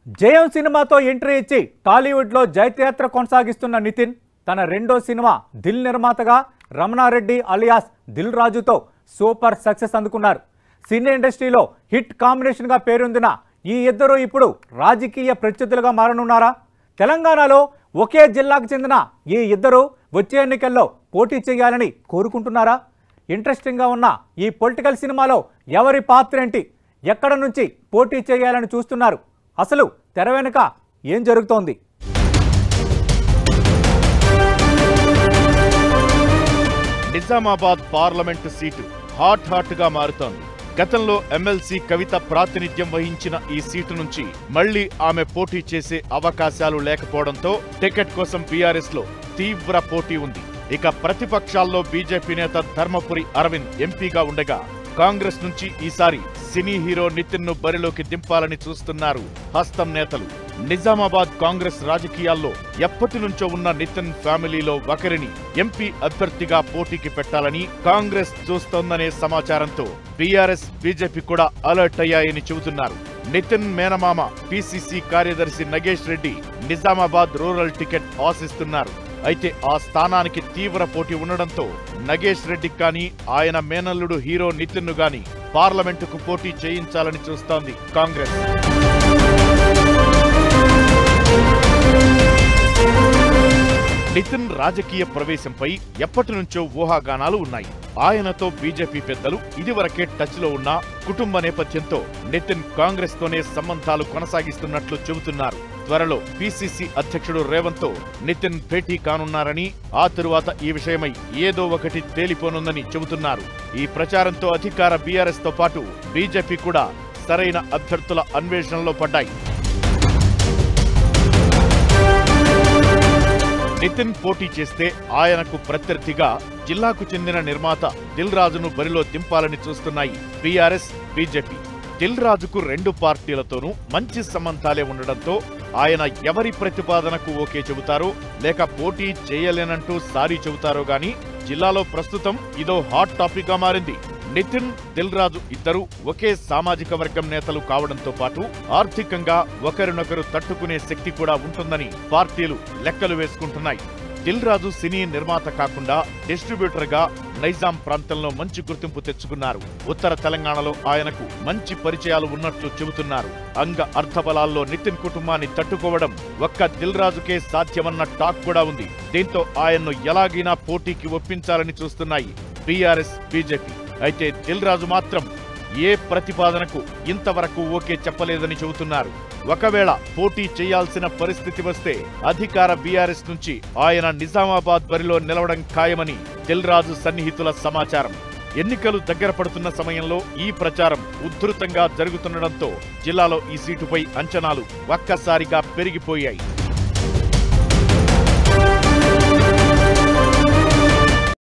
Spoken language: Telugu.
జయం సినిమాతో ఎంట్రీ ఇచ్చి టాలీవుడ్లో జైత్యాత్ర కొనసాగిస్తున్న నితిన్ తన రెండో సినిమా దిల్ నిర్మాతగా రమణారెడ్డి అలియాస్ దిల్ రాజుతో సూపర్ సక్సెస్ అందుకున్నారు సినీ ఇండస్ట్రీలో హిట్ కాంబినేషన్గా పేరొందిన ఈ ఇద్దరు ఇప్పుడు రాజకీయ ప్రత్యర్థులుగా మారనున్నారా తెలంగాణలో ఒకే జిల్లాకు చెందిన ఈ ఇద్దరు వచ్చే ఎన్నికల్లో పోటీ చేయాలని కోరుకుంటున్నారా ఇంట్రెస్టింగ్గా ఉన్న ఈ పొలిటికల్ సినిమాలో ఎవరి పాత్ర ఏంటి ఎక్కడ నుంచి పోటీ చేయాలని చూస్తున్నారు అసలు తెర వెనుక ఏం జరుగుతోంది Nizamabad parliament seat hot hot గా మారుతోంది గతంలో ఎమ్మెల్సీ కవిత ప్రాతినిధ్యం వహించిన ఈ సీటు నుంచి మళ్లీ ఆమె పోటీ చేసే అవకాశాలు లేకపోవడంతో టికెట్ కోసం బీఆర్ఎస్ లో తీవ్ర పోటీ ఉంది ఇక ప్రతిపక్షాల్లో బీజేపీ నేత ధర్మపురి అరవింద్ ఎంపీగా ఉండగా కాంగ్రెస్ నుంచి ఈసారి సినీ హీరో నితిన్ ను బరిలోకి దింపాలని చూస్తున్నారు హస్తం నేతలు నిజామాబాద్ కాంగ్రెస్ రాజకీయాల్లో ఎప్పటి నుంచో ఉన్న నితిన్ ఫ్యామిలీలో ఒకరిని ఎంపీ అభ్యర్థిగా పోటీకి పెట్టాలని కాంగ్రెస్ చూస్తోందనే సమాచారంతో బీఆర్ఎస్ బీజేపీ కూడా అలర్ట్ అయ్యాయని చెబుతున్నారు నితిన్ మేనమామ పిసిసి కార్యదర్శి నగేష్ రెడ్డి నిజామాబాద్ రూరల్ టికెట్ ఆశిస్తున్నారు అయితే ఆ స్థానానికి తీవ్ర పోటీ ఉండడంతో నగేష్ రెడ్డి కానీ ఆయన మేనల్లుడు హీరో నితిన్ ను గాని పార్లమెంటుకు పోటీ చేయించాలని చూస్తోంది కాంగ్రెస్ నితిన్ రాజకీయ ప్రవేశంపై ఎప్పటి నుంచో ఊహాగానాలు ఉన్నాయి ఆయనతో బీజేపీ పెద్దలు ఇదివరకే టచ్ లో ఉన్న కుటుంబ నేపథ్యంతో నితిన్ కాంగ్రెస్ తోనే సంబంధాలు కొనసాగిస్తున్నట్లు చెబుతున్నారు త్వరలో పిసిసి అధ్యక్షుడు రేవంత్ తో నితిన్ భేటీ కానున్నారని ఆ తరువాత ఈ విషయమై ఏదో ఒకటి తేలిపోనుందని చెబుతున్నారు ఈ ప్రచారంతో అధికార బీఆర్ఎస్ తో పాటు బీజేపీ కూడా సరైన అభ్యర్థుల అన్వేషణలో పడ్డాయి నితిన్ పోటీ చేస్తే ఆయనకు ప్రత్యర్థిగా జిల్లాకు చెందిన నిర్మాత దిల్ రాజును బరిలో దింపాలని చూస్తున్నాయి బీఆర్ఎస్ బీజేపీ దిల్ రాజుకు రెండు పార్టీలతోనూ మంచి సంబంధాలే ఉండడంతో ఆయన ఎవరి ప్రతిపాదనకు ఓకే చెబుతారో లేక పోటీ చేయలేనంటూ సారీ చెబుతారో గాని జిల్లాలో ప్రస్తుతం ఇదో హాట్ టాపిక్ గా మారింది నితిన్ దిల్ రాజు ఇద్దరు ఒకే సామాజిక వర్గం నేతలు కావడంతో పాటు ఆర్థికంగా ఒకరినొకరు తట్టుకునే శక్తి కూడా ఉంటుందని పార్టీలు లెక్కలు వేసుకుంటున్నాయి దిల్ రాజు సినీ నిర్మాత కాకుండా డిస్ట్రిబ్యూటర్ గా నైజాం ప్రాంతంలో మంచి గుర్తింపు తెచ్చుకున్నారు ఉత్తర తెలంగాణలో ఆయనకు మంచి పరిచయాలు ఉన్నట్లు చెబుతున్నారు అంగ అర్థబలాల్లో నితిన్ కుటుంబాన్ని తట్టుకోవడం ఒక్క దిల్ రాజుకే సాధ్యమన్న టాక్ కూడా ఉంది దీంతో ఆయన్ను ఎలాగైనా పోటీకి ఒప్పించాలని చూస్తున్నాయి బీఆర్ఎస్ బీజేపీ అయితే దిల్ రాజు మాత్రం ఏ ప్రతిపాదనకు ఇంతవరకు ఓకే చెప్పలేదని చెబుతున్నారు ఒకవేళ పోటీ చేయాల్సిన పరిస్థితి వస్తే అధికార బీఆర్ఎస్ నుంచి ఆయన నిజామాబాద్ బరిలో నిలవడం ఖాయమని దిల్ రాజు సన్నిహితుల సమాచారం ఎన్నికలు దగ్గర పడుతున్న సమయంలో ఈ ప్రచారం ఉధృతంగా జరుగుతుండటంతో జిల్లాలో ఈ సీటుపై అంచనాలు ఒక్కసారిగా పెరిగిపోయాయి